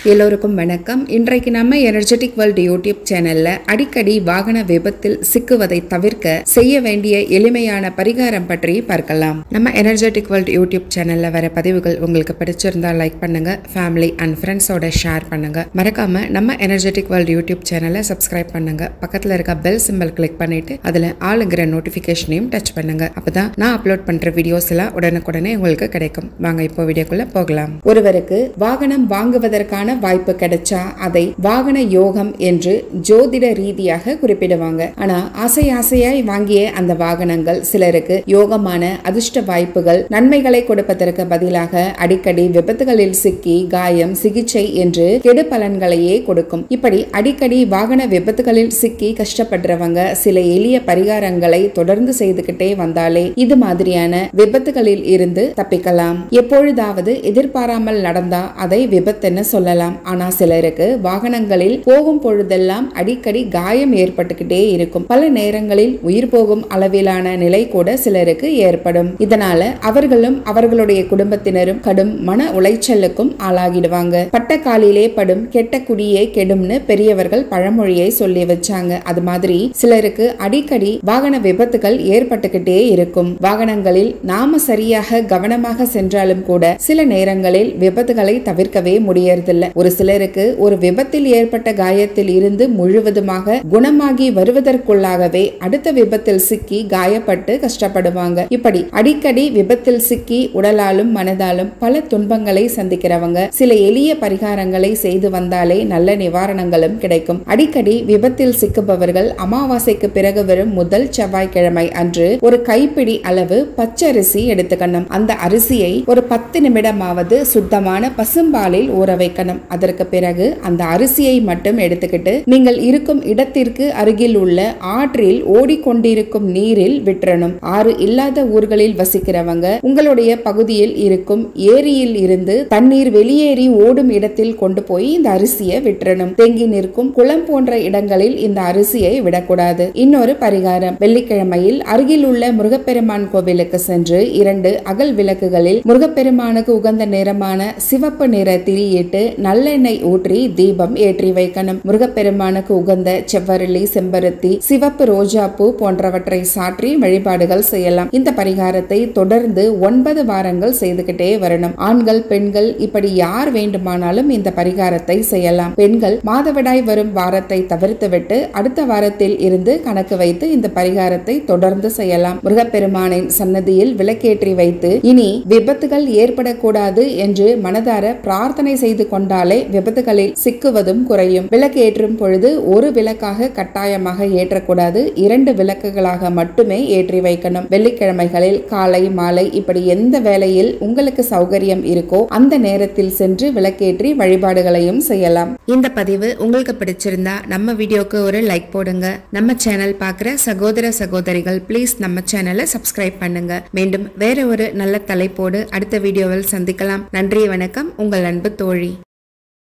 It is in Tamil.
எல்லோருக்கும் வணக்கம் இன்றைக்கு நம்ம எனர்ஜெட்டிக் வேர்ல்டு யூடியூப் சேனல்ல அடிக்கடி வாகன விபத்தில் சிக்குவதை தவிர்க்க செய்ய வேண்டிய எளிமையான பரிகாரம் பற்றி பார்க்கலாம் நம்ம எனர்ஜெட்டிக் வேர்ல்டு யூடியூப் சேனல்ல வர பதிவுகள் உங்களுக்கு பிடிச்சிருந்தா லைக் பண்ணுங்க ஃபேமிலி அண்ட் ஃப்ரெண்ட்ஸோட ஷேர் பண்ணுங்க மறக்காம நம்ம எனர்ஜெட்டிக் வேர்ல்டு யூடியூப் சேனலை சப்ஸ்கிரைப் பண்ணுங்க பக்கத்துல இருக்க பெல் சிம்பல் கிளிக் பண்ணிட்டு அதுல ஆளுங்கிற நோட்டிபிகேஷனையும் டச் பண்ணுங்க அப்பதான் நான் அப்லோட் பண்ற வீடியோஸ் எல்லாம் உடனுக்குடனே உங்களுக்கு கிடைக்கும் வாங்க இப்போ வீடியோக்குள்ள போகலாம் ஒருவருக்கு வாகனம் வாங்குவதற்கான வாய்ப்பு கிடைச்சா அதை வாகன யோகம் என்று ஜோதிட ரீதியாக குறிப்பிடுவாங்க ஆனா ஆசை ஆசையாய் வாங்கிய அந்த வாகனங்கள் சிலருக்கு யோகமான அதிர்ஷ்ட வாய்ப்புகள் நன்மைகளை கொடுப்பதற்கு பதிலாக அடிக்கடி விபத்துகளில் சிக்கி காயம் சிகிச்சை என்று கெடு பலன்களையே கொடுக்கும் இப்படி அடிக்கடி வாகன விபத்துகளில் சிக்கி கஷ்டப்படுறவங்க சில எளிய பரிகாரங்களை தொடர்ந்து செய்துகிட்டே வந்தாலே இது மாதிரியான விபத்துகளில் இருந்து தப்பிக்கலாம் எப்பொழுதாவது எதிர்பாராமல் நடந்தா அதை விபத்துன்னு சொல்லலாம் ஆனா சிலருக்கு வாகனங்களில் போகும் பொழுதெல்லாம் அடிக்கடி காயம் ஏற்பட்டுக்கிட்டே இருக்கும் பல நேரங்களில் உயிர் போகும் அளவிலான நிலை கூட சிலருக்கு ஏற்படும் இதனால அவர்களும் அவர்களுடைய குடும்பத்தினரும் கடும் மன உளைச்சலுக்கும் ஆளாகிடுவாங்க பட்ட காலிலே படும் கெட்ட குடியே கெடும்னு பெரியவர்கள் பழமொழியை சொல்லி வச்சாங்க அது மாதிரி சிலருக்கு அடிக்கடி வாகன விபத்துகள் ஏற்பட்டுக்கிட்டே இருக்கும் வாகனங்களில் நாம சரியாக கவனமாக சென்றாலும் கூட சில நேரங்களில் விபத்துகளை தவிர்க்கவே முடியறதில்ல ஒரு சிலருக்கு ஒரு விபத்தில் ஏற்பட்ட காயத்தில் இருந்து முழுவதுமாக குணமாகி வருவதற்குள்ளாகவே அடுத்த விபத்தில் சிக்கி காயப்பட்டு கஷ்டப்படுவாங்க இப்படி அடிக்கடி விபத்தில் சிக்கி உடலாலும் மனதாலும் பல துன்பங்களை சந்திக்கிறவங்க சில எளிய பரிகாரங்களை செய்து வந்தாலே நல்ல நிவாரணங்களும் கிடைக்கும் அடிக்கடி விபத்தில் சிக்குபவர்கள் அமாவாசைக்கு பிறகு வரும் முதல் செவ்வாய்க்கிழமை அன்று ஒரு கைப்பிடி அளவு பச்சரிசி எடுத்துக்கணும் அந்த அரிசியை ஒரு பத்து நிமிடமாவது சுத்தமான பசும்பாலில் ஊற வைக்கணும் அதற்கு பிறகு அந்த அரிசியை மட்டும் எடுத்துக்கிட்டு நீங்கள் இருக்கும் இடத்திற்கு அருகில் உள்ள ஆற்றில் ஓடிக்கொண்டிருக்கும் நீரில் விட்டுறணும் ஆறு இல்லாத ஊர்களில் வசிக்கிறவங்க உங்களுடைய பகுதியில் இருக்கும் ஏரியில் இருந்து தண்ணீர் வெளியேறி ஓடும் இடத்தில் கொண்டு போய் இந்த அரிசியை விட்டுறணும் தேங்கி நிற்கும் குளம் போன்ற இடங்களில் இந்த அரிசியை விடக்கூடாது இன்னொரு பரிகாரம் வெள்ளிக்கிழமையில் அருகில் உள்ள முருகப்பெருமான் கோவிலுக்கு சென்று இரண்டு அகல் விளக்குகளில் முருகப்பெருமானுக்கு உகந்த நிறமான சிவப்பு நிற திரியிட்டு நல்லெண்ணெய் ஊற்றி தீபம் ஏற்றி வைக்கணும் முருகப்பெருமானுக்கு உகந்த செவ்வரளி செம்பருத்தி சிவப்பு ரோஜா பூ போன்றவற்றை சாற்றி வழிபாடுகள் செய்யலாம் இந்த பரிகாரத்தை தொடர்ந்து ஒன்பது வாரங்கள் செய்துகிட்டே வரணும் ஆண்கள் பெண்கள் இப்படி யார் வேண்டுமானாலும் இந்த பரிகாரத்தை செய்யலாம் பெண்கள் மாதவிடாய் வரும் வாரத்தை தவிர்த்துவிட்டு அடுத்த வாரத்தில் இருந்து கணக்கு வைத்து இந்த பரிகாரத்தை தொடர்ந்து செய்யலாம் முருகப்பெருமானின் சன்னதியில் விளக்கேற்றி வைத்து இனி விபத்துகள் ஏற்படக்கூடாது என்று மனதார பிரார்த்தனை செய்து கொண்டாலே விபத்துகளில் சிக்குவதும் குறையும் விளக்கு ஏற்றும் பொழுது ஒரு விளக்காக கட்டாயமாக ஏற்றக்கூடாது இரண்டு விளக்குகளாக மட்டுமே ஏற்றி வைக்கணும் வெள்ளிக்கிழமைகளில் காலை மாலை இப்படி எந்த வேளையில் உங்களுக்கு சௌகரியம் இருக்கோ அந்த நேரத்தில் சென்று விளக்கேற்றி வழிபாடுகளையும் செய்யலாம் இந்த பதிவு உங்களுக்கு பிடிச்சிருந்தா நம்ம வீடியோக்கு ஒரு லைக் போடுங்க நம்ம சேனல் பார்க்குற சகோதர சகோதரிகள் ப்ளீஸ் நம்ம சேனலை சப்ஸ்கிரைப் பண்ணுங்க மீண்டும் வேற ஒரு நல்ல தலைப்போடு அடுத்த வீடியோவில் சந்திக்கலாம் நன்றி வணக்கம் உங்கள் அன்பு தோழி